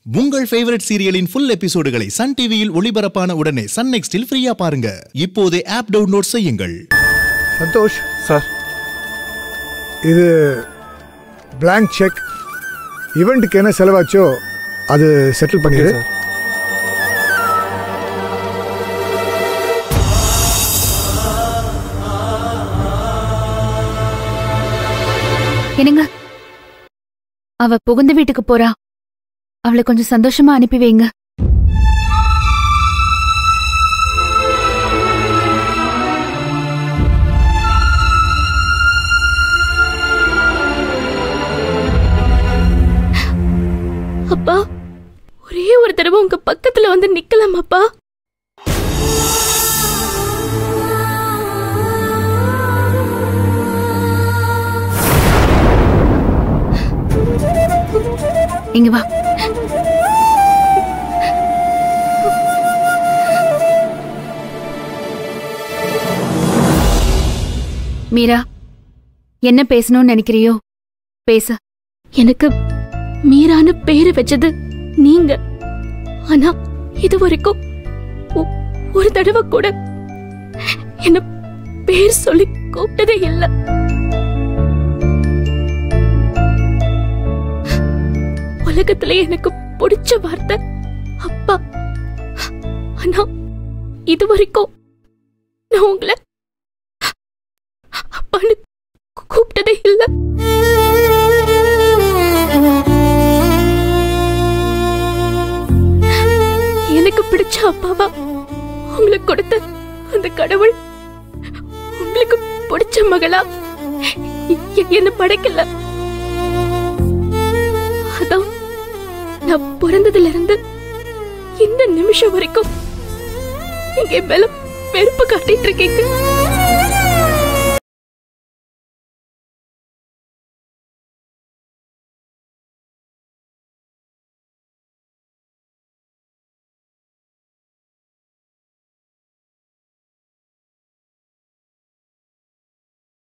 உங்கள் ஃபேவரட் சீரியலின் ஃபுல் எபிசோடுகளை சன் டிவியில் ஒளிபரப்பான உடனே சன் நெக்ஸ்டில் ஃப்ரீயா பாருங்க இப்போதே ஆப் டவுன்லோட் செய்யுங்கள் சந்தோஷ் சார் இது blank செக் ஈவெண்ட்டுக்கு என்ன செலவாச்சோ அது செட்டில் பண்ணிடு சார் என்னங்க அவ புகுந்த வீட்டுக்கு போறா அவளை கொஞ்சம் சந்தோஷமா அனுப்பி வைங்க அப்பா ஒரே ஒரு தடவை உங்க பக்கத்துல வந்து நிக்கலாம் அப்பா இங்க வா மீரா என்ன பேசணும்னு நினைக்கிறியோ பேசு எனக்கு மீரான பேரு வச்சது நீங்க ஆனா இது வரைக்கும் ஒ- ஒரு தடவை கூட என்ன பேர் சொல்லி கூப்பிட்டதே இல்ல உலகத்துல எனக்கு பிடிச்ச வார்த்தை அப்பா ஆனா இது வரைக்கும் நான் உங்களை அப்பான்னு கூப்பிட்டதே இல்லை எனக்கு பிடிச்ச அப்பாவா உங்களுக்கு கொடுத்த அந்த கடவுள் உங்களுக்கு பிடிச்ச மகளா எ- என்ன படைக்கல அதான் நான் பிறந்ததுல இருந்து இந்த நிமிஷம் வரைக்கும் நீங்க என் மேல வெறுப்பு காட்டிட்டு இருக்கீங்க